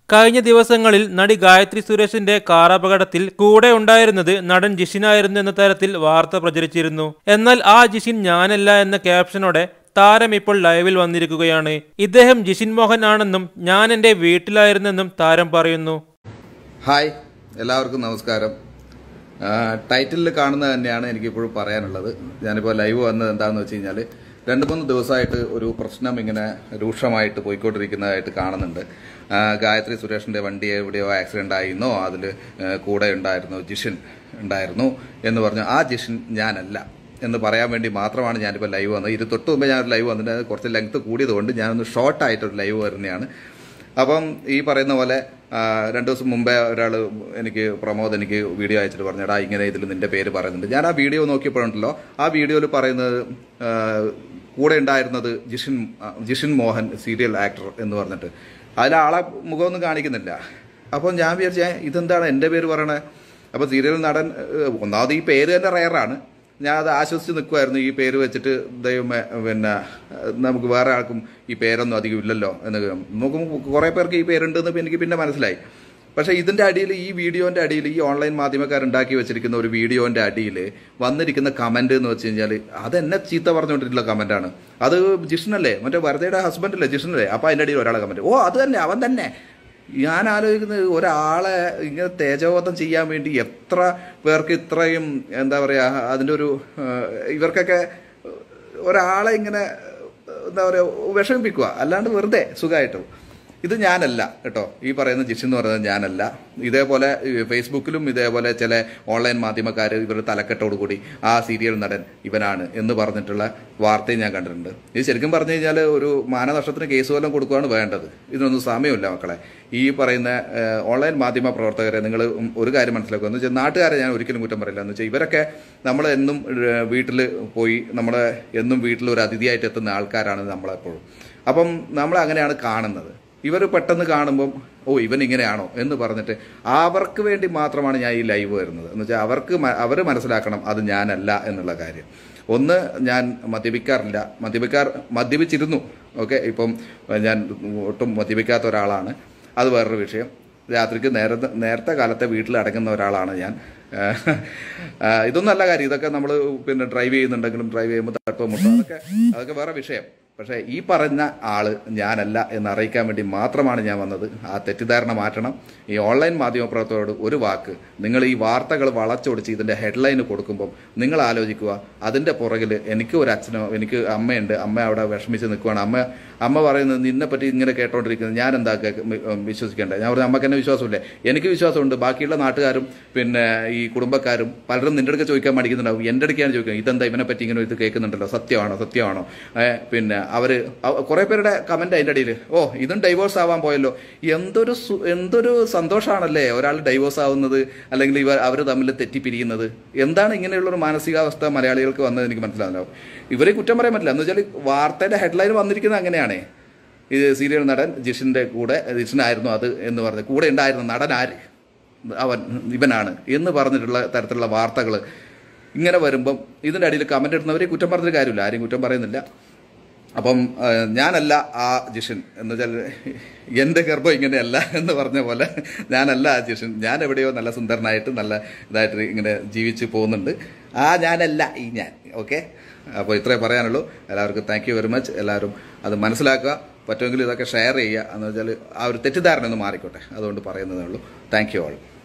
കഴിഞ്ഞ ദിവസങ്ങളിൽ നടി ഗായത്രി സുരേഷിന്റെ കാർ അപകടത്തിൽ കൂടെ ഉണ്ടായിരുന്നത് നടൻ ജിഷിനായിരുന്നു എന്ന തരത്തിൽ വാർത്ത പ്രചരിച്ചിരുന്നു എന്നാൽ ആ ജിഷിൻ ഞാനല്ല എന്ന ക്യാപ്ഷനോടെ താരം ഇപ്പോൾ ലൈവിൽ വന്നിരിക്കുകയാണ് ഇദ്ദേഹം ജിഷിൻ മോഹൻ ആണെന്നും ഞാൻ എന്റെ വീട്ടിലായിരുന്നെന്നും താരം പറയുന്നു ഹായ് എല്ലാവർക്കും നമസ്കാരം ആ, ടൈറ്റിലിൽ കാണുന്നത് തന്നെയാണ് എനിക്കിപ്പോഴും പറയാനുള്ളത് ഞാനിപ്പോൾ ലൈവ് വന്നത് എന്താണെന്ന് വെച്ച് കഴിഞ്ഞാൽ രണ്ട് മൂന്ന് ദിവസമായിട്ട് ഒരു പ്രശ്നം ഇങ്ങനെ രൂക്ഷമായിട്ട് പോയിക്കൊണ്ടിരിക്കുന്നതായിട്ട് കാണുന്നുണ്ട് ആ, ഗായത്രി സുരേഷിന്റെ വണ്ടി എവിടെയോ ആക്സിഡന്റ് ആയിരുന്നോ അതിൽ കൂടെ ഉണ്ടായിരുന്നു ജിഷിൻ ഉണ്ടായിരുന്നു എന്ന് പറഞ്ഞു ആ ജിഷിൻ ഞാനല്ല എന്ന് പറയാൻ വേണ്ടി മാത്രമാണ് ഞാനിപ്പോൾ ലൈവ് വന്നത് ഇത് തൊട്ട് മുമ്പേ ഞാൻ ലൈവ് വന്നിട്ട് അത് കുറച്ച് ലെങ്ത് കൂടിയതുകൊണ്ട് ഞാനൊന്ന് ഷോർട്ടായിട്ടൊരു ലൈവ് വരുന്നതാണ് അപ്പം ഈ പറയുന്ന പോലെ ആ, രണ്ടു ദിവസം മുമ്പേ ഒരാൾ എനിക്ക് പ്രമോദ് എനിക്ക് വീഡിയോ അയച്ചിട്ട് പറഞ്ഞടാ ഇങ്ങനെ ഇതിൽ നിന്റെ പേര് പറയുന്നുണ്ട് ഞാൻ ആ വീഡിയോ നോക്കിയപ്പോഴുണ്ടല്ലോ ആ വീഡിയോയിൽ പറയുന്നത് ആ, കൂടെ ഉണ്ടായിരുന്നത് ജിഷിൻ ആ, ജിഷിൻ മോഹൻ സീരിയൽ ആക്ടർ എന്ന് പറഞ്ഞിട്ട് അതിൽ ആളെ മുഖമൊന്നും കാണിക്കുന്നില്ല അപ്പോൾ ഞാൻ വിചാരിച്ച ഇതെന്താണ് എൻ്റെ പേര് പറയണേ അപ്പോൾ സീരിയൽ നടൻ ഏഹ്, ഒന്നാമത് ഈ പേര് തന്നെ റയറാണ് ഞാൻ അത് ആശ്വസിച്ച് നിൽക്കുമായിരുന്നു ഈ പേര് വെച്ചിട്ട് ദൈവമേ പിന്നെ ഏഹ്, നമുക്ക് വേറെ ആൾക്കും ഈ പേരൊന്നും അധികം ഇല്ലല്ലോ എന്ന് നോക്കുമ്പോൾ കുറേ പേർക്ക് ഈ പേരുണ്ടെന്ന് ഇപ്പം എനിക്ക് പിന്നെ മനസ്സിലായി പക്ഷേ ഇതിന്റെ അടിയിൽ ഈ വീഡിയോന്റെ അടിയിൽ ഈ ഓൺലൈൻ മാധ്യമക്കാർ ഉണ്ടാക്കി വെച്ചിരിക്കുന്ന ഒരു വീഡിയോന്റെ അടിയിൽ വന്നിരിക്കുന്ന കമന്റ് എന്ന് വെച്ച് കഴിഞ്ഞാൽ അത് എന്നെ ചീത്ത പറഞ്ഞുകൊണ്ടിട്ടുള്ള കമന്റാണ് അത് ജിഷ്ണല്ലേ മറ്റേ വരദയുടെ ഹസ്ബൻഡ് അല്ലേ ജിഷ്ണല്ലേ അപ്പൊ അതിന്റെ അടിയിൽ ഒരാളെ കമന്റ് ഓ അത് തന്നെ അവൻ തന്നെ ഞാൻ ആലോചിക്കുന്നത് ഒരാളെ ഇങ്ങനെ തേജോവധം ചെയ്യാൻ വേണ്ടി എത്ര പേർക്ക് ഇത്രയും എന്താ പറയാ അതിന്റെ ഒരു ഏഹ്, ഇവർക്കൊക്കെ ഒരാളെ ഇങ്ങനെ എന്താ പറയുക വിഷമിപ്പിക്കുക അല്ലാണ്ട് വെറുതെ സുഖമായിട്ടും ഇത് ഞാനല്ല കേട്ടോ ഈ പറയുന്ന ജിഷ് എന്ന് പറയുന്നത് ഞാനല്ല ഇതേപോലെ ഈ ഫേസ്ബുക്കിലും ഇതേപോലെ ചില ഓൺലൈൻ മാധ്യമക്കാർ ഇവരുടെ തലക്കെട്ടോട് കൂടി ആ സീരിയൽ നടൻ ഇവനാണ് എന്ന് പറഞ്ഞിട്ടുള്ള വാർത്തയും ഞാൻ കണ്ടിട്ടുണ്ട് ഇത് ശരിക്കും പറഞ്ഞു കഴിഞ്ഞാൽ ഒരു മാനനഷ്ടത്തിന് കേസ് വല്ലതും കൊടുക്കുകയാണ് വേണ്ടത് ഇതിനൊന്നും സമയമില്ല മക്കളെ ഈ പറയുന്ന ഏഹ്, ഓൺലൈൻ മാധ്യമ പ്രവർത്തകരെ നിങ്ങൾ ഒരു കാര്യം മനസ്സിലാക്കുക എന്ന് വെച്ചാൽ നാട്ടുകാരെ ഞാൻ ഒരിക്കലും കുറ്റം പറയില്ല എന്ന് വെച്ചാൽ ഇവരൊക്കെ നമ്മൾ എന്നും വീട്ടിൽ പോയി നമ്മുടെ എന്നും വീട്ടിൽ ഒരു അതിഥിയായിട്ട് എത്തുന്ന ആൾക്കാരാണ് നമ്മളെപ്പോഴും അപ്പം നമ്മൾ അങ്ങനെയാണ് കാണുന്നത് ഇവർ പെട്ടെന്ന് കാണുമ്പം ഓ ഇവൻ ഇങ്ങനെയാണോ എന്ന് പറഞ്ഞിട്ട് അവർക്ക് വേണ്ടി മാത്രമാണ് ഞാൻ ഈ ലൈവ് വരുന്നത് എന്ന് വെച്ചാൽ അവർക്ക് അവർ മനസ്സിലാക്കണം അത് ഞാനല്ല എന്നുള്ള കാര്യം ഒന്ന് ഞാൻ മദ്യപിക്കാറില്ല മദ്യപിക്കാർ മദ്യപിച്ചിരുന്നു ഓക്കെ ഇപ്പം ഞാൻ ഒട്ടും മദ്യപിക്കാത്ത ഒരാളാണ് അത് വേറൊരു വിഷയം രാത്രിക്ക് നേരത്തെ നേരത്തെ കാലത്തെ വീട്ടിൽ അടങ്ങുന്ന ഒരാളാണ് ഞാൻ ആ, ഇതൊന്നും അല്ല കാര്യം ഇതൊക്കെ നമ്മൾ പിന്നെ ഡ്രൈവ് ചെയ്യുന്നുണ്ടെങ്കിലും ഡ്രൈവ് ചെയ്യുമ്പോൾ തട്ടും മുട്ടും അതൊക്കെ അതൊക്കെ വേറെ വിഷയം പക്ഷേ ഈ പറഞ്ഞ ആള് ഞാനല്ല എന്ന് അറിയിക്കാൻ വേണ്ടി മാത്രമാണ് ഞാൻ വന്നത് ആ തെറ്റിദ്ധാരണ മാറ്റണം ഈ ഓൺലൈൻ മാധ്യമപ്രവർത്തകരോട് ഒരു വാക്ക് നിങ്ങൾ ഈ വാർത്തകൾ വളച്ചൊടിച്ച് ഇതിന്റെ ഹെഡ്ലൈൻ കൊടുക്കുമ്പോൾ നിങ്ങൾ ആലോചിക്കുക അതിന്റെ പുറകിൽ എനിക്ക് ഒരു അച്ഛനോ എനിക്ക് അമ്മയുണ്ട് അമ്മ അവിടെ വിഷമിച്ച് നിൽക്കുവാണ് അമ്മ അമ്മ പറയുന്നത് നിന്നെ പറ്റി ഇങ്ങനെ കേട്ടോണ്ടിരിക്കുന്നത് ഞാൻ എന്താ കേക്ക് മി- ഉം വിശ്വസിക്കേണ്ടത് ഞാൻ പറഞ്ഞു അമ്മക്ക് എന്നെ വിശ്വാസമില്ലേ എനിക്ക് വിശ്വാസമുണ്ട് ബാക്കിയുള്ള നാട്ടുകാരും പിന്നെ ഈ കുടുംബക്കാരും പലരും നിന്റെ അടുക്ക ചോദിക്കാൻ മടിക്കുന്നുണ്ടാവും എൻ്റെ അടുക്കാണ് ചോദിക്കുന്നത് ഇതെന്താ ഇവനെ പറ്റി ഇങ്ങനെ ഇത് കേൾക്കുന്നുണ്ടല്ലോ സത്യമാണോ സത്യമാണോ ഏ, പിന്നെ അവര് അവ- കുറെ പേരുടെ കമന്റ് അതിന്റെ അടിയിൽ ഓ ഇതും ഡൈവോഴ്സ് ആവാൻ പോയല്ലോ എന്തൊരു സു- എന്തൊരു സന്തോഷമാണല്ലേ ഒരാൾ ഡൈവോഴ്സ് ആവുന്നത് അല്ലെങ്കിൽ ഇവർ അവർ തമ്മിൽ തെറ്റിപ്പിരിയുന്നത് എന്താണ് ഇങ്ങനെയുള്ള ഒരു മാനസികാവസ്ഥ മലയാളികൾക്ക് വന്നത് എനിക്ക് മനസ്സിലാവില്ല ഇവരെ കുറ്റം പറയാൻ പറ്റില്ല എന്ന് വെച്ചാൽ വാർത്തയുടെ ഹെഡ്ലൈൻ വന്നിരിക്കുന്നത് അങ്ങനെയാണേ ഇത് സീരിയൽ നടൻ ജിഷിന്റെ കൂടെ ജിഷിനായിരുന്നു അത് എന്ന് പറഞ്ഞ് കൂടെ ഉണ്ടായിരുന്ന നടൻ ആര് അവൻ ഇവനാണ് എന്ന് പറഞ്ഞിട്ടുള്ള തരത്തിലുള്ള വാർത്തകൾ ഇങ്ങനെ വരുമ്പം ഇതിന്റെ അടിയിൽ കമന്റ് ഇടുന്നവരെ കുറ്റം പറഞ്ഞൊരു കാര്യമില്ല ആരും കുറ്റം പറയുന്നില്ല അപ്പം ആ, ഞാനല്ല ആ ജിഷൻ എന്ന് വെച്ചാൽ എൻ്റെ ഗർഭം ഇങ്ങനെയല്ല എന്ന് പറഞ്ഞ പോലെ ഞാനല്ല ആ ജിഷൻ ഞാൻ എവിടെയോ നല്ല സുന്ദരനായിട്ട് നല്ല ഇതായിട്ട് ഇങ്ങനെ ജീവിച്ച് പോകുന്നുണ്ട് ആ ഞാനല്ല ഈ ഞാൻ ഓക്കെ അപ്പോൾ ഇത്രേ പറയാനുള്ളൂ എല്ലാവർക്കും താങ്ക് യു വെരി മച്ച് എല്ലാവരും അത് മനസ്സിലാക്കുക പറ്റുമെങ്കിൽ ഇതൊക്കെ ഷെയർ ചെയ്യുക എന്ന് വെച്ചാൽ ആ ഒരു തെറ്റിദ്ധാരണ ഒന്ന് മാറിക്കോട്ടെ അതുകൊണ്ട് പറയുന്നതേ ഉള്ളൂ താങ്ക് യു ഓൾ